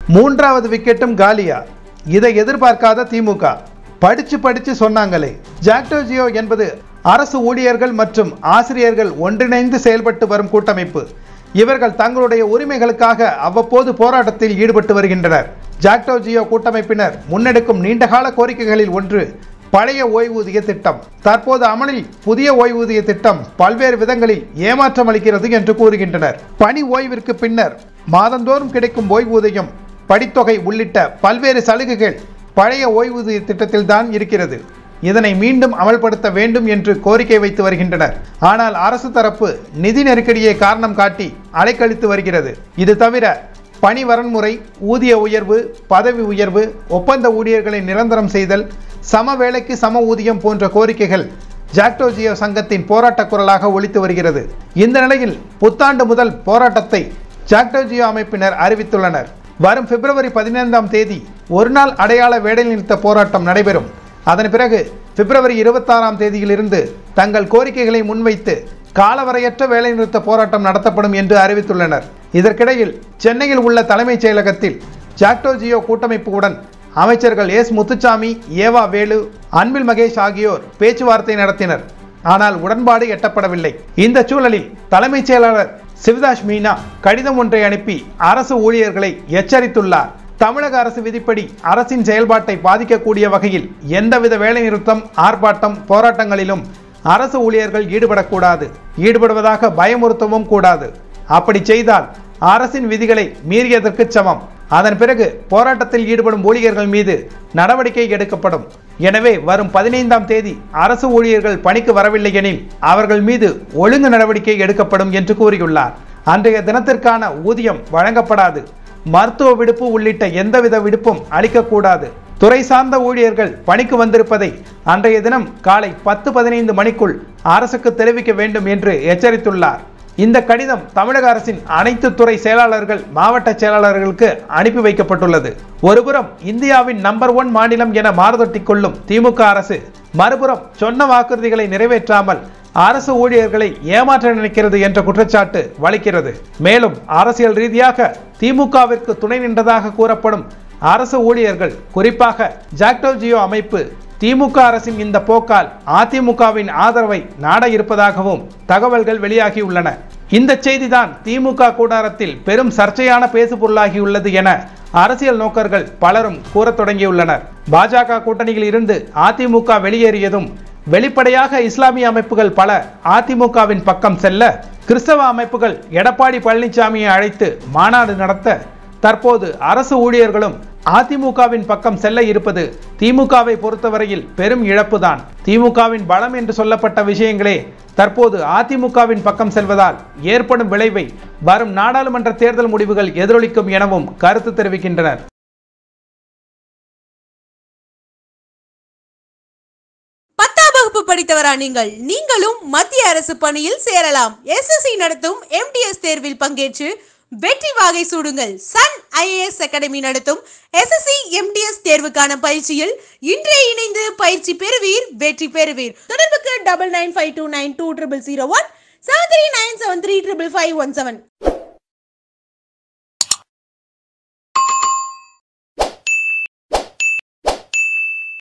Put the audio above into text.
மூன்றாவது விக்கெட்டும் காலியா இதை எதிர்பார்க்காத திமுக படிச்சு படிச்சு சொன்னாங்களே ஜாக்டோ ஜியோ என்பது அரசு ஊழியர்கள் மற்றும் ஆசிரியர்கள் ஒன்றிணைந்து செயல்பட்டு வரும் கூட்டமைப்பு இவர்கள் தங்களுடைய உரிமைகளுக்காக அவ்வப்போது போராட்டத்தில் ஈடுபட்டு வருகின்றனர் ஜாக்டோ ஜியோ கூட்டமைப்பினர் முன்னெடுக்கும் நீண்டகால கோரிக்கைகளில் ஒன்று பழைய ஓய்வூதிய திட்டம் தற்போது அமலில் புதிய ஓய்வூதிய திட்டம் பல்வேறு விதங்களில் ஏமாற்றம் அளிக்கிறது என்று கூறுகின்றனர் பணி ஓய்விற்கு பின்னர் மாதந்தோறும் கிடைக்கும் ஓய்வூதியம் படித்தொகை உள்ளிட்ட பல்வேறு சலுகைகள் பழைய ஓய்வூதிய திட்டத்தில் தான் இருக்கிறது இதனை மீண்டும் அமல்படுத்த வேண்டும் என்று கோரிக்கை வைத்து வருகின்றனர் ஆனால் அரசு தரப்பு நிதி நெருக்கடியை காரணம் காட்டி அலைக்கழித்து வருகிறது இது தவிர பணி வரன்முறை ஊதிய உயர்வு பதவி உயர்வு ஒப்பந்த ஊழியர்களை நிரந்தரம் செய்தல் சம வேலைக்கு சம ஊதியம் போன்ற கோரிக்கைகள் ஜாக்டோ ஜியோ சங்கத்தின் போராட்ட குரலாக ஒலித்து வருகிறது இந்த நிலையில் புத்தாண்டு முதல் போராட்டத்தை ஜாக்டோ ஜியோ அமைப்பினர் அறிவித்துள்ளனர் வரும் பிப்ரவரி பதினைந்தாம் தேதி ஒரு நாள் அடையாள வேலைநிறுத்த போராட்டம் நடைபெறும் அதன் பிறகு பிப்ரவரி இருபத்தாறாம் தேதியிலிருந்து தங்கள் கோரிக்கைகளை முன்வைத்து காலவரையற்ற வேலைநிறுத்த போராட்டம் நடத்தப்படும் என்று அறிவித்துள்ளனர் இதற்கிடையில் சென்னையில் உள்ள தலைமைச் செயலகத்தில் ஜாக்டோ ஜியோ கூட்டமைப்புடன் அமைச்சர்கள் எஸ் முத்துச்சாமி ஏவா வேலு அன்பில் மகேஷ் ஆகியோர் பேச்சுவார்த்தை நடத்தினர் ஆனால் உடன்பாடு எட்டப்படவில்லை இந்த சூழலில் தலைமைச் செயலாளர் சிவதாஸ் மீனா கடிதம் ஒன்றை அனுப்பி அரசு ஊழியர்களை எச்சரித்துள்ளார் தமிழக அரசு விதிப்படி அரசின் செயல்பாட்டை பாதிக்கக்கூடிய வகையில் எந்தவித வேலைநிறுத்தம் ஆர்ப்பாட்டம் போராட்டங்களிலும் அரசு ஊழியர்கள் ஈடுபடக்கூடாது ஈடுபடுவதாக பயமுறுத்தவும் கூடாது அப்படி செய்தால் அரசின் விதிகளை மீறியதற்கு சமம் அதன் பிறகு போராட்டத்தில் ஈடுபடும் ஊழியர்கள் மீது நடவடிக்கை எடுக்கப்படும் எனவே வரும் பதினைந்தாம் தேதி அரசு ஊழியர்கள் பணிக்கு வரவில்லை எனில் அவர்கள் மீது ஒழுங்கு நடவடிக்கை எடுக்கப்படும் என்று கூறியுள்ளார் அன்றைய தினத்திற்கான ஊதியம் வழங்கப்படாது மருத்துவ விடுப்பு உள்ளிட்ட எந்தவித விடுப்பும் அளிக்கக்கூடாது துறை சார்ந்த ஊழியர்கள் பணிக்கு வந்திருப்பதை அன்றைய தினம் காலை பத்து பதினைந்து மணிக்குள் அரசுக்கு தெரிவிக்க வேண்டும் என்று எச்சரித்துள்ளார் இந்த கடிதம் தமிழக அரசின் அனைத்து துறை செயலாளர்கள் மாவட்ட செயலாளர்களுக்கு அனுப்பி வைக்கப்பட்டுள்ளது ஒருபுறம் இந்தியாவின் நம்பர் ஒன் மாநிலம் என மாறுதட்டிக் கொள்ளும் திமுக அரசு மறுபுறம் சொன்ன வாக்குறுதிகளை நிறைவேற்றாமல் அரசு ஊழியர்களை ஏமாற்ற நினைக்கிறது என்ற குற்றச்சாட்டு வலிக்கிறது மேலும் அரசியல் ரீதியாக திமுகவிற்கு துணை நின்றதாக கூறப்படும் அரசு ஊழியர்கள் குறிப்பாக ஜாக்டோ ஜியோ அமைப்பு திமுக அரசின் இந்த போக்கால் அதிமுகவின் ஆதரவை நாட இருப்பதாகவும் தகவல்கள் வெளியாகியுள்ளன இந்த செய்திதான் திமுக கூடாரத்தில் பெரும் சர்ச்சையான பேசுபொருளாகியுள்ளது என அரசியல் நோக்கர்கள் பலரும் கூறத் தொடங்கியுள்ளனர் பாஜக கூட்டணியில் இருந்து அதிமுக வெளியேறியதும் வெளிப்படையாக இஸ்லாமிய அமைப்புகள் பல அதிமுகவின் பக்கம் செல்ல கிறிஸ்தவ அமைப்புகள் எடப்பாடி பழனிசாமியை அழைத்து மாநாடு நடத்த தற்போது அரசு ஊழியர்களும் அதிமுகவின் பக்கம் செல்ல இருப்பது திமுகவை பொறுத்தவரையில் பெரும் இழப்புதான் திமுகவின் பலம் என்று சொல்லப்பட்ட விஷயங்களே தற்போது அதிமுகவின் பக்கம் செல்வதால் ஏற்படும் விளைவை வரும் நாடாளுமன்ற தேர்தல் முடிவுகள் எதிரொலிக்கும் எனவும் கருத்து தெரிவிக்கின்றனர் பத்தாம் வகுப்பு படித்தவரா நீங்கள் நீங்களும் மத்திய அரசு பணியில் சேரலாம் எஸ்எஸ்சி நடத்தும் எம்டிஎஸ் தேர்வில் பங்கேற்று வெற்றி வாகை சூடுங்கள் சன் ஐஏஎஸ் அகாடமி நடத்தும் எஸ்எஸ்சி எம்டிஎஸ் தேர்வுக்கான பயிற்சியில் இன்றே இணைந்து பயிற்சி பெறுவீர் வெற்றி பெறுவீர் தொடர்புக்கு double nine five two nine two triple zero one seven three nine seven three triple five one seven